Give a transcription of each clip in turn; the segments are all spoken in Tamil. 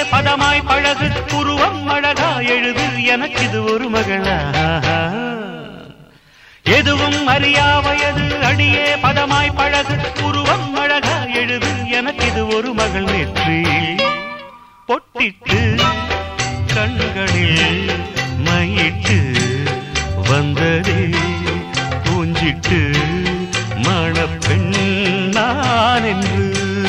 பதமாய் பழகு உருவம் அழகா எழுது எனக்கு இது ஒரு மகளா எதுவும் அறியா வயது அடியே பதமாய் பழகு உருவம் அழகா எழுது எனக்கு இது ஒரு மகள் நெற்றி பொட்டிட்டு கண்களில் மையிட்டு வந்ததே பூஞ்சிட்டு மணப்பெண் நான் என்று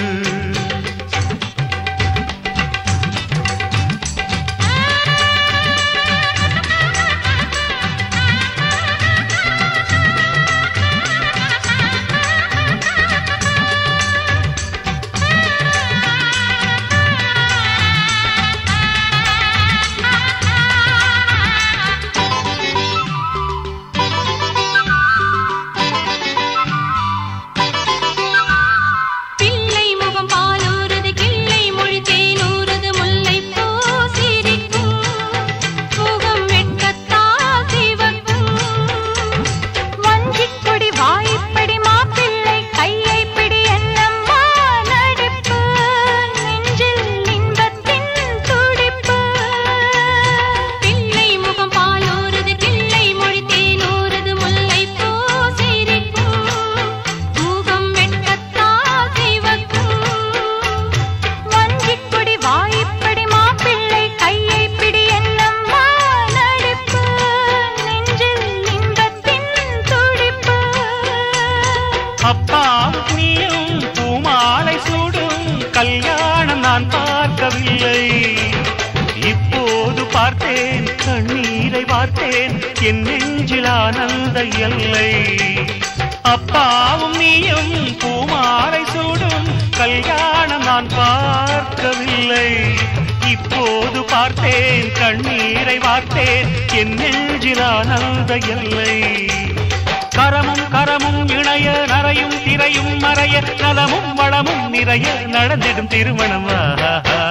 பிள்ளை முகம் பாலூறுது கிள்ளை மொழி தேனூறுது முல்லை பூ சிரிக்கும் முகம் வெட்கத்தா சிவக்கும் வஞ்சிக் கொடி வாய்ப்படி மாப்பிள்ளை கையை பிடி என்னம்மா நடிப்பு நெஞ்சில் இன்பத்தின் துடிப்பு பிள்ளை முகம் பாலூறுது கிள்ளை மொழி தேனூறுது முல்லை பூ சிரிக்கும் முகம் வெட்கத்தா சிவக்கும் வஞ்சிக் கொடி வாய்ப்படி மாப்பிள்ளை கையை பிடி என்னம்மா நடிப்பு நெஞ்சில் இன்பத்தின் துடிப்பு அப்பா நீயும் பூமாலை சூடும் கல்யாணம் நான் பார்க்கவில்லை இப்போது பார்த்தேன் கண்ணீரை பார்த்தேன் என் நெஞ்சில் ஆனந்த எல்லை அப்பாவும் நீயும் பூமாலை சூடும் கல்யாணம் நான் பார்க்கவில்லை இப்போது பார்த்தேன் கண்ணீரை பார்த்தேன் என் நெஞ்சில் ஆனந்த எல்லை கரமும் கரமும் இணைய நரையும் திரையும் மறைய நலமும் வளமும் நிறைய நடந்திடும் திருமணம் ஆஹா.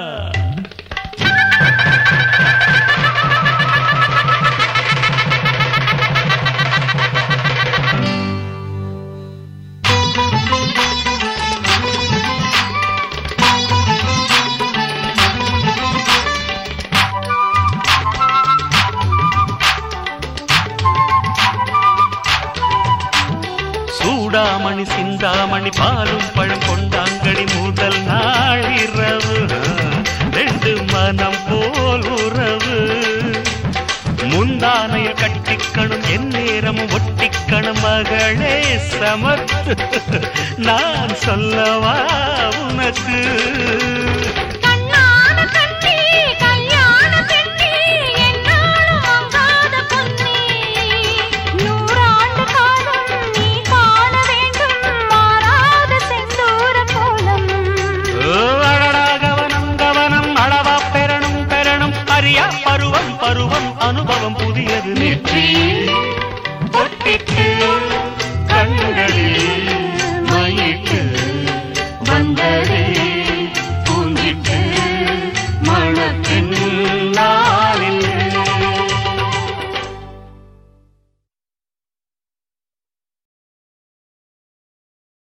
சூடாமணி சிந்தாமணி பாலும் பழம் கொண்டாங்கடி முதல் நாள் இரவு ரெண்டு மனம் போல் உறவு முந்தானையில் கட்டிக்கணும் என் நேரமும் ஒட்டிக்கணும் மகளே சமத்து நான் சொல்லவா உனக்கு கண்ணான கண்ணி கல்யாண பெண்ணி என்னாலும் வாங்காத பொன்னி நூறாண்டு காலம் நீ காண வேண்டும் மாறாத செந்தூர கோலம் ஓ, அடடா, கவனம் கவனம் அளவா பெறணும் பெறணும் அறியா பருவம் பருவம் அனுபவம் புதியது நெற்றி பொட்டிட்டு கண்களில்